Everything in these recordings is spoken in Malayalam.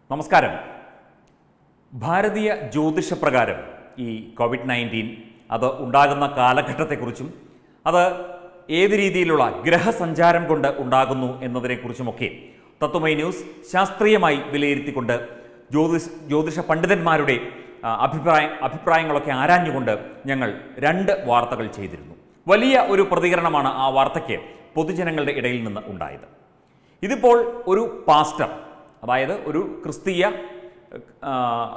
നമസ്കാരം ഭാരതീയ ജ്യോതിഷപ്രകാരം ഈ കോവിഡ് നയൻറ്റീൻ അത് ഉണ്ടാകുന്ന കാലഘട്ടത്തെക്കുറിച്ചും അത് ഏത് രീതിയിലുള്ള ഗ്രഹസഞ്ചാരം കൊണ്ട് ഉണ്ടാകുന്നു എന്നതിനെക്കുറിച്ചുമൊക്കെ തത്വമൈ ന്യൂസ് ശാസ്ത്രീയമായി വിലയിരുത്തിക്കൊണ്ട് ജ്യോതിഷ ജ്യോതിഷ പണ്ഡിതന്മാരുടെ ആ, അഭിപ്രായ അഭിപ്രായങ്ങളൊക്കെ ആരാഞ്ഞുകൊണ്ട് ഞങ്ങൾ രണ്ട് വാർത്തകൾ ചെയ്തിരുന്നു വലിയ ഒരു പ്രതികരണമാണ് ആ വാർത്തയ്ക്ക് പൊതുജനങ്ങളുടെ ഇടയിൽ നിന്ന് ഉണ്ടായത് ഇതിപ്പോൾ ഒരു പാസ്റ്റർ അതായത് ഒരു ക്രിസ്തീയ ആ,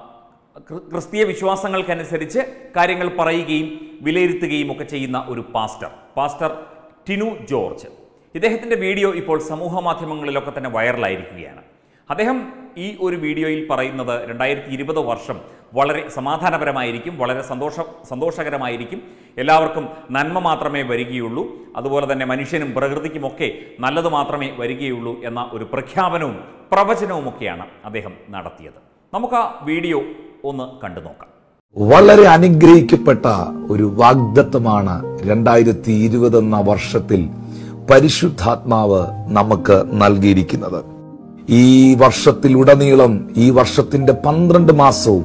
ക്രി- ക്രിസ്തീയ വിശ്വാസങ്ങൾക്കനുസരിച്ച് കാര്യങ്ങൾ പറയുകയും വിലയിരുത്തുകയും ഒക്കെ ചെയ്യുന്ന ഒരു പാസ്റ്റർ പാസ്റ്റർ ടിനു ജോർജ് ഇദ്ദേഹത്തിൻ്റെ വീഡിയോ ഇപ്പോൾ സമൂഹ മാധ്യമങ്ങളിലൊക്കെ തന്നെ വൈറലായിരിക്കുകയാണ് അദ്ദേഹം ഈ ഒരു വീഡിയോയിൽ പറയുന്നത് രണ്ടായിരത്തി ഇരുപത് വർഷം വളരെ സമാധാനപരമായിരിക്കും വളരെ സന്തോഷ സന്തോഷകരമായിരിക്കും എല്ലാവർക്കും നന്മ മാത്രമേ വരികയുള്ളൂ അതുപോലെ തന്നെ മനുഷ്യനും പ്രകൃതിക്കുമൊക്കെ നല്ലത് മാത്രമേ വരികയുള്ളൂ എന്ന ഒരു പ്രഖ്യാപനവും പ്രവചനവുമൊക്കെയാണ് അദ്ദേഹം നടത്തിയത് നമുക്ക് ആ വീഡിയോ ഒന്ന് കണ്ടു നോക്കാം വളരെ അനുഗ്രഹിക്കപ്പെട്ട ഒരു വാഗ്ദത്തമാണ് രണ്ടായിരത്തി ഇരുപത് എന്ന വർഷത്തിൽ പരിശുദ്ധാത്മാവ് നമുക്ക് നൽകിയിരിക്കുന്നത് ഈ വർഷത്തിലുടനീളം ഈ വർഷത്തിന്റെ പന്ത്രണ്ട് മാസവും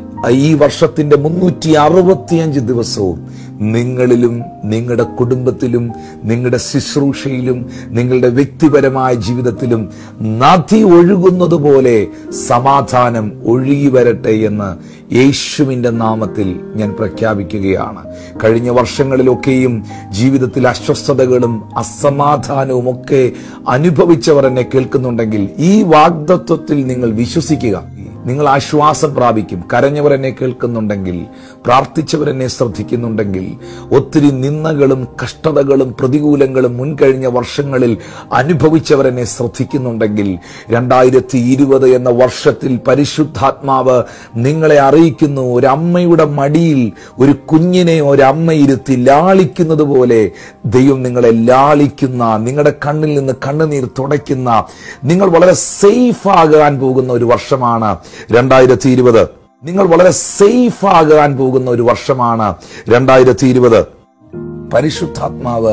ഈ വർഷത്തിന്റെ മുന്നൂറ്റി അറുപത്തിയഞ്ച് ദിവസവും നിങ്ങളിലും നിങ്ങളുടെ കുടുംബത്തിലും നിങ്ങളുടെ ശുശ്രൂഷയിലും നിങ്ങളുടെ വ്യക്തിപരമായ ജീവിതത്തിലും നദി ഒഴുകുന്നത് പോലെ സമാധാനം ഒഴുകി വരട്ടെ എന്ന് യേശുവിന്റെ നാമത്തിൽ ഞാൻ പ്രഖ്യാപിക്കുകയാണ് കഴിഞ്ഞ വർഷങ്ങളിലൊക്കെയും ജീവിതത്തിൽ അസ്വസ്ഥതകളും അസമാധാനവും ഒക്കെ അനുഭവിച്ചവർ എന്നെ കേൾക്കുന്നുണ്ടെങ്കിൽ ഈ വാഗ്ദത്വത്തിൽ നിങ്ങൾ വിശ്വസിക്കുക നിങ്ങൾ ആശ്വാസം പ്രാപിക്കും കരഞ്ഞവർ എന്നെ കേൾക്കുന്നുണ്ടെങ്കിൽ പ്രാർത്ഥിച്ചവർ എന്നെ ശ്രദ്ധിക്കുന്നുണ്ടെങ്കിൽ ഒത്തിരി നിന്ദകളും കഷ്ടതകളും പ്രതികൂലങ്ങളും മുൻകഴിഞ്ഞ വർഷങ്ങളിൽ അനുഭവിച്ചവർ എന്നെ ശ്രദ്ധിക്കുന്നുണ്ടെങ്കിൽ രണ്ടായിരത്തി ഇരുപത് എന്ന വർഷത്തിൽ പരിശുദ്ധാത്മാവ് നിങ്ങളെ അറിയിക്കുന്നു ഒരു അമ്മയുടെ മടിയിൽ ഒരു കുഞ്ഞിനെ ഒരമ്മ ഇരുത്തി ലാളിക്കുന്നത് പോലെ ദൈവം നിങ്ങളെ ലാളിക്കുന്ന നിങ്ങളുടെ കണ്ണിൽ നിന്ന് കണ്ണുനീർ തുടയ്ക്കുന്ന നിങ്ങൾ വളരെ സേഫ് ആകാൻ പോകുന്ന ഒരു വർഷമാണ് രണ്ടായിരത്തി ഇരുപത് നിങ്ങൾ വളരെ സേഫ് ആകാൻ പോകുന്ന ഒരു വർഷമാണ് രണ്ടായിരത്തി ഇരുപത് പരിശുദ്ധാത്മാവ്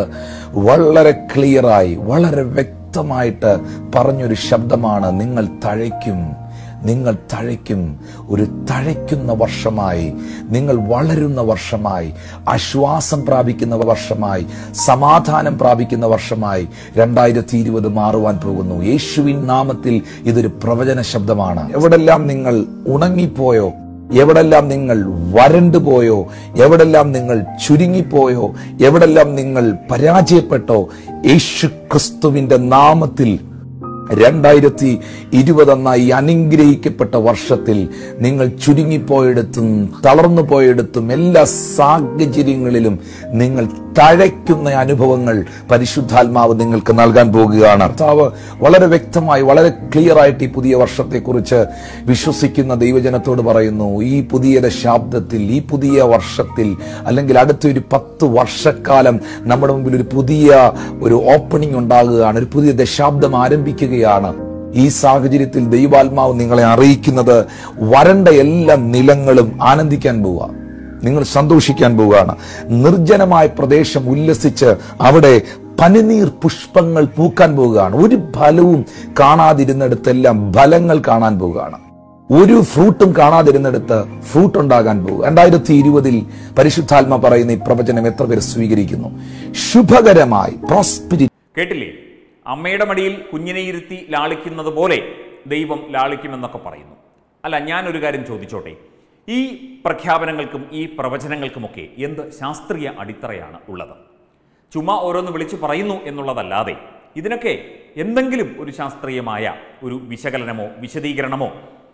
വളരെ ക്ലിയറായി വളരെ വ്യക്തമായിട്ട് പറഞ്ഞൊരു ശബ്ദമാണ് നിങ്ങൾ തഴയ്ക്കും നിങ്ങൾ തഴയ്ക്കും ഒരു തഴയ്ക്കുന്ന വർഷമായി നിങ്ങൾ വളരുന്ന വർഷമായി ആശ്വാസം പ്രാപിക്കുന്ന വർഷമായി സമാധാനം പ്രാപിക്കുന്ന വർഷമായി രണ്ടായിരത്തി ഇരുപത് മാറുവാൻ പോകുന്നു യേശുവിൻ നാമത്തിൽ ഇതൊരു പ്രവചന ശബ്ദമാണ് എവിടെല്ലാം നിങ്ങൾ ഉണങ്ങിപ്പോയോ എവിടെല്ലാം നിങ്ങൾ വരണ്ടുപോയോ എവിടെല്ലാം നിങ്ങൾ ചുരുങ്ങിപ്പോയോ എവിടെല്ലാം നിങ്ങൾ പരാജയപ്പെട്ടോ യേശു ക്രിസ്തുവിന്റെ നാമത്തിൽ രണ്ടായിരത്തി ഇരുപതെന്ന ഈ അനുഗ്രഹിക്കപ്പെട്ട വർഷത്തിൽ നിങ്ങൾ ചുരുങ്ങിപ്പോയിടത്തും തളർന്നു പോയിടത്തും എല്ലാ സാഹചര്യങ്ങളിലും നിങ്ങൾ തഴയ്ക്കുന്ന അനുഭവങ്ങൾ പരിശുദ്ധാത്മാവ് നിങ്ങൾക്ക് നൽകാൻ പോകുകയാണ് കർത്താവ് വളരെ വ്യക്തമായി വളരെ ക്ലിയർ ആയിട്ട് ഈ പുതിയ വർഷത്തെക്കുറിച്ച് വിശ്വസിക്കുന്ന ദൈവജനത്തോട് പറയുന്നു ഈ പുതിയ ദശാബ്ദത്തിൽ ഈ പുതിയ വർഷത്തിൽ അല്ലെങ്കിൽ അടുത്ത ഒരു പത്ത് വർഷക്കാലം നമ്മുടെ മുമ്പിൽ ഒരു പുതിയ ഒരു ഓപ്പണിംഗ് ഉണ്ടാകുകയാണ് ഒരു പുതിയ ദശാബ്ദം ആരംഭിക്കുകയാണ് ഈ സാഹചര്യത്തിൽ ദൈവാത്മാവ് നിങ്ങളെ അറിയിക്കുന്നത് വരണ്ട എല്ലാ നിലങ്ങളും ആനന്ദിക്കാൻ പോവുക നിങ്ങൾ സന്തോഷിക്കാൻ പോവുകയാണ് നിർജ്ജനമായ പ്രദേശം ഉല്ലസിച്ച് അവിടെ പനിനീർ പുഷ്പങ്ങൾ പൂക്കാൻ പോവുകയാണ് ഒരു ഫലവും കാണാതിരുന്നിടത്തെല്ലാം ഫലങ്ങൾ കാണാൻ പോവുകയാണ് ഒരു ഫ്രൂട്ടും കാണാതിരുന്നിടത്ത് ഫ്രൂട്ട് ഉണ്ടാകാൻ പോകും രണ്ടായിരത്തി ഇരുപതിൽ പരിശുദ്ധാത്മ പറയുന്ന ഈ പ്രവചനം എത്ര പേര് സ്വീകരിക്കുന്നു ശുഭകരമായി പ്രോസ്പിരി കേട്ടില്ലേ അമ്മയുടെ മടിയിൽ കുഞ്ഞിനെ ഇരുത്തി ലാളിക്കുന്നത് പോലെ ദൈവം ലാളിക്കുമെന്നൊക്കെ പറയുന്നു അല്ല ഞാനൊരു കാര്യം ചോദിച്ചോട്ടെ ഈ പ്രഖ്യാപനങ്ങൾക്കും ഈ പ്രവചനങ്ങൾക്കുമൊക്കെ എന്ത് ശാസ്ത്രീയ അടിത്തറയാണ് ഉള്ളത് ചുമ്മാ ഓരോന്ന് വിളിച്ചു പറയുന്നു എന്നുള്ളതല്ലാതെ ഇതിനൊക്കെ എന്തെങ്കിലും ഒരു ശാസ്ത്രീയമായ ഒരു വിശകലനമോ വിശദീകരണമോ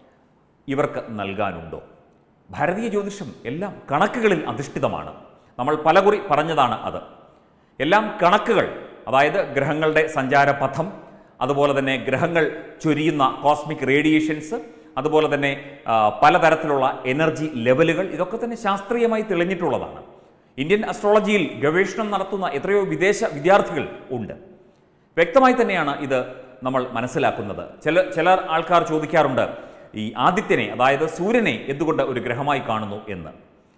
ഇവർക്ക് നൽകാനുണ്ടോ ഭാരതീയ ജ്യോതിഷം എല്ലാം കണക്കുകളിൽ അധിഷ്ഠിതമാണ് നമ്മൾ പലകുറി പറഞ്ഞതാണ് അത് എല്ലാം കണക്കുകൾ അതായത് ഗ്രഹങ്ങളുടെ സഞ്ചാരപഥം അതുപോലെ തന്നെ ഗ്രഹങ്ങൾ ചൊരിയുന്ന കോസ്മിക് റേഡിയേഷൻസ് അതുപോലെ തന്നെ ആ, പലതരത്തിലുള്ള എനർജി ലെവലുകൾ ഇതൊക്കെ തന്നെ ശാസ്ത്രീയമായി തെളിഞ്ഞിട്ടുള്ളതാണ് ഇന്ത്യൻ അസ്ട്രോളജിയിൽ ഗവേഷണം നടത്തുന്ന എത്രയോ വിദേശ വിദ്യാർത്ഥികൾ ഉണ്ട് വ്യക്തമായി തന്നെയാണ് ഇത് നമ്മൾ മനസ്സിലാക്കുന്നത് ചില ചില ആൾക്കാർ ചോദിക്കാറുണ്ട് ഈ ആദിത്യനെ അതായത് സൂര്യനെ എന്തുകൊണ്ട് ഒരു ഗ്രഹമായി കാണുന്നു എന്ന്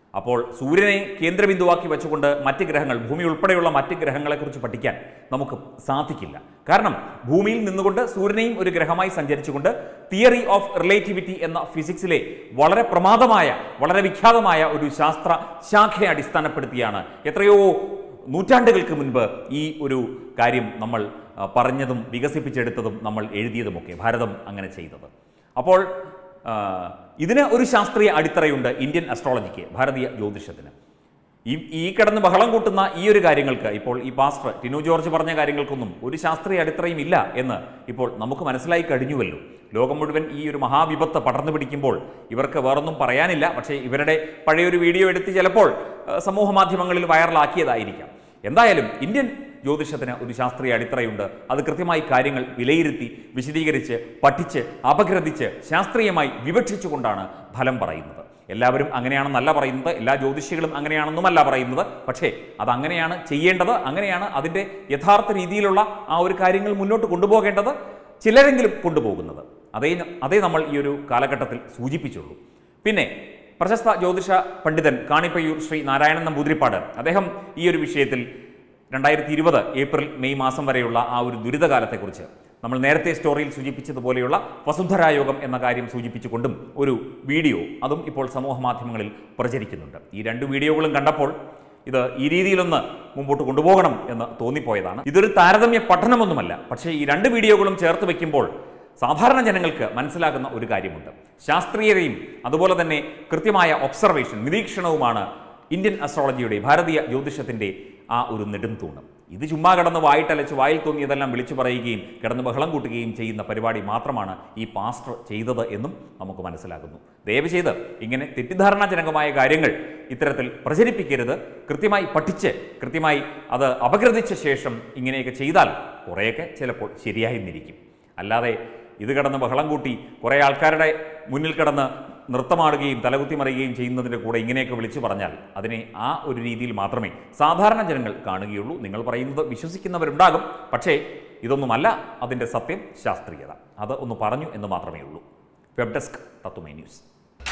അപ്പോൾ സൂര്യനെ കേന്ദ്രബിന്ദുവാക്കി വെച്ചുകൊണ്ട് മറ്റ് ഗ്രഹങ്ങൾ ഭൂമി ഉൾപ്പെടെയുള്ള മറ്റ് ഗ്രഹങ്ങളെക്കുറിച്ച് പഠിക്കാൻ നമുക്ക് സാധിക്കില്ല കാരണം ഭൂമിയിൽ നിന്നുകൊണ്ട് സൂര്യനെയും ഒരു ഗ്രഹമായി സഞ്ചരിച്ചുകൊണ്ട് തിയറി ഓഫ് റിലേറ്റിവിറ്റി എന്ന ഫിസിക്സിലെ വളരെ പ്രമാദമായ വളരെ വിഖ്യാതമായ ഒരു ശാസ്ത്ര ശാഖയെ അടിസ്ഥാനപ്പെടുത്തിയാണ് എത്രയോ നൂറ്റാണ്ടുകൾക്ക് മുൻപ് ഈ ഒരു കാര്യം നമ്മൾ ആ, പറഞ്ഞതും വികസിപ്പിച്ചെടുത്തതും നമ്മൾ എഴുതിയതുമൊക്കെ ഭാരതം അങ്ങനെ ചെയ്തത് അപ്പോൾ ആ, ഇതിന് ഒരു ശാസ്ത്രീയ അടിത്തറയുണ്ട് ഇന്ത്യൻ അസ്ട്രോളജിക്ക് ഭാരതീയ ജ്യോതിഷത്തിന് ഈ ഈ കിടന്ന് ബഹളം കൂട്ടുന്ന ഈ ഒരു കാര്യങ്ങൾക്ക് ഇപ്പോൾ ഈ പാസ്റ്റർ ടിനു ജോർജ് പറഞ്ഞ കാര്യങ്ങൾക്കൊന്നും ഒരു ശാസ്ത്രീയ അടിത്തറയും ഇല്ല എന്ന് ഇപ്പോൾ നമുക്ക് മനസ്സിലായി കഴിഞ്ഞുവല്ലോ ലോകം മുഴുവൻ ഈ ഒരു മഹാവിപത്ത് പടർന്നു പിടിക്കുമ്പോൾ ഇവർക്ക് വേറൊന്നും പറയാനില്ല പക്ഷേ ഇവരുടെ പഴയൊരു വീഡിയോ എടുത്ത് ചിലപ്പോൾ ആ, സമൂഹ മാധ്യമങ്ങളിൽ വൈറലാക്കിയതായിരിക്കാം എന്തായാലും ഇന്ത്യൻ ജ്യോതിഷത്തിന് ഒരു ശാസ്ത്രീയ അടിത്തറയുണ്ട് അത് കൃത്യമായി കാര്യങ്ങൾ വിലയിരുത്തി വിശദീകരിച്ച് പഠിച്ച് അപഗ്രഥിച്ച് ശാസ്ത്രീയമായി വിവക്ഷിച്ചുകൊണ്ടാണ് ഫലം പറയുന്നത് എല്ലാവരും അങ്ങനെയാണെന്നല്ല പറയുന്നത് എല്ലാ ജ്യോതിഷികളും അങ്ങനെയാണെന്നുമല്ല പറയുന്നത് പക്ഷേ അത് അങ്ങനെയാണ് ചെയ്യേണ്ടത് അങ്ങനെയാണ് അതിൻ്റെ യഥാർത്ഥ രീതിയിലുള്ള ആ ഒരു കാര്യങ്ങൾ മുന്നോട്ട് കൊണ്ടുപോകേണ്ടത് ചിലരെങ്കിലും കൊണ്ടുപോകുന്നത് അതേ അതേ നമ്മൾ ഈ ഒരു കാലഘട്ടത്തിൽ സൂചിപ്പിച്ചുള്ളൂ പിന്നെ പ്രശസ്ത ജ്യോതിഷ പണ്ഡിതൻ കാണിപ്പയ്യൂർ ശ്രീ നാരായണൻ നമ്പൂതിരിപ്പാട് അദ്ദേഹം ഈ ഒരു വിഷയത്തിൽ രണ്ടായിരത്തി ഇരുപത് ഏപ്രിൽ മെയ് മാസം വരെയുള്ള ആ ഒരു ദുരിതകാലത്തെക്കുറിച്ച് നമ്മൾ നേരത്തെ സ്റ്റോറിയിൽ സൂചിപ്പിച്ചതുപോലെയുള്ള വസുന്ധരായോഗം എന്ന കാര്യം സൂചിപ്പിച്ചുകൊണ്ടും ഒരു വീഡിയോ അതും ഇപ്പോൾ സമൂഹ മാധ്യമങ്ങളിൽ പ്രചരിക്കുന്നുണ്ട് ഈ രണ്ട് വീഡിയോകളും കണ്ടപ്പോൾ ഇത് ഈ രീതിയിലൊന്ന് മുമ്പോട്ട് കൊണ്ടുപോകണം എന്ന് തോന്നിപ്പോയതാണ് ഇതൊരു താരതമ്യ പഠനമൊന്നുമല്ല പക്ഷേ ഈ രണ്ട് വീഡിയോകളും ചേർത്ത് വെക്കുമ്പോൾ സാധാരണ ജനങ്ങൾക്ക് മനസ്സിലാകുന്ന ഒരു കാര്യമുണ്ട് ശാസ്ത്രീയതയും അതുപോലെ തന്നെ കൃത്യമായ ഒബ്സർവേഷൻ നിരീക്ഷണവുമാണ് ഇന്ത്യൻ അസ്ട്രോളജിയുടെ ഭാരതീയ ജ്യോതിഷത്തിൻ്റെ ആ ഒരു നെടുംതൂണ് ഇത് ചുമ്മാ കിടന്ന് വായിട്ടലച്ച് വായിൽ തോന്നിയതെല്ലാം വിളിച്ചു പറയുകയും കിടന്ന് ബഹളം കൂട്ടുകയും ചെയ്യുന്ന പരിപാടി മാത്രമാണ് ഈ പാസ്റ്റർ ചെയ്തത് എന്നും നമുക്ക് മനസ്സിലാകുന്നു ദയവ് ചെയ്ത് ഇങ്ങനെ തെറ്റിദ്ധാരണാജനകമായ കാര്യങ്ങൾ ഇത്തരത്തിൽ പ്രചരിപ്പിക്കരുത് കൃത്യമായി പഠിച്ച് കൃത്യമായി അത് അപഗ്രഥിച്ച ശേഷം ഇങ്ങനെയൊക്കെ ചെയ്താൽ കുറേയൊക്കെ ചിലപ്പോൾ ശരിയായി നിരിക്കും അല്ലാതെ ഇത് കിടന്ന് ബഹളം കൂട്ടി കുറേ ആൾക്കാരുടെ മുന്നിൽ കിടന്ന് നൃത്തമാടുകയും തലകുത്തി മറിയുകയും ചെയ്യുന്നതിൻ്റെ കൂടെ ഇങ്ങനെയൊക്കെ വിളിച്ചു പറഞ്ഞാൽ അതിനെ ആ ഒരു രീതിയിൽ മാത്രമേ സാധാരണ ജനങ്ങൾ കാണുകയുള്ളൂ നിങ്ങൾ പറയുന്നത് വിശ്വസിക്കുന്നവരുണ്ടാകും പക്ഷേ ഇതൊന്നുമല്ല അതിൻ്റെ സത്യം ശാസ്ത്രീയത അത് ഒന്ന് പറഞ്ഞു എന്ന് മാത്രമേ ഉള്ളൂ വെബ് ഡെസ്ക് തത്തുമൈ ന്യൂസ്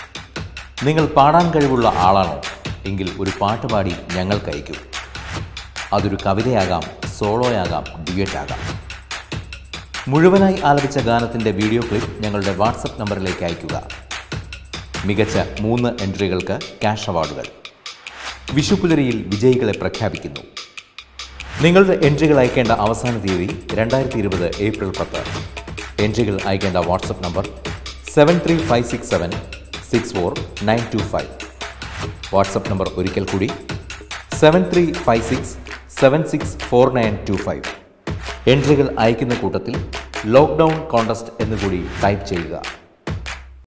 നിങ്ങൾ പാടാൻ കഴിവുള്ള ആളാണോ എങ്കിൽ ഒരു പാട്ട് പാടി ഞങ്ങൾക്ക് അയക്കൂ അതൊരു കവിതയാകാം സോളോയാകാം ഡ്യുവറ്റ് ആകാം മുഴുവനായി ആലപിച്ച ഗാനത്തിൻ്റെ വീഡിയോ ക്ലിപ്പ് ഞങ്ങളുടെ വാട്സപ്പ് നമ്പറിലേക്ക് അയയ്ക്കുക മികച്ച മൂന്ന് എൻട്രികൾക്ക് ക്യാഷ് അവാർഡുകൾ വിഷുപുലരിയിൽ വിജയികളെ പ്രഖ്യാപിക്കുന്നു നിങ്ങളുടെ എൻട്രികൾ അയക്കേണ്ട അവസാന തീയതി രണ്ടായിരത്തി ഇരുപത് ഏപ്രിൽ പത്ത് എൻട്രികൾ അയക്കേണ്ട WhatsApp number seven three five six seven six four nine two five WhatsApp number ഒരിക്കൽ കൂടി seven three five six seven six four nine two five എൻട്രികൾ അയക്കുന്ന കൂട്ടത്തിൽ ലോക്ക്ഡൗൺ കോണ്ടസ്റ്റ് എന്നുകൂടി ടൈപ്പ് ചെയ്യുക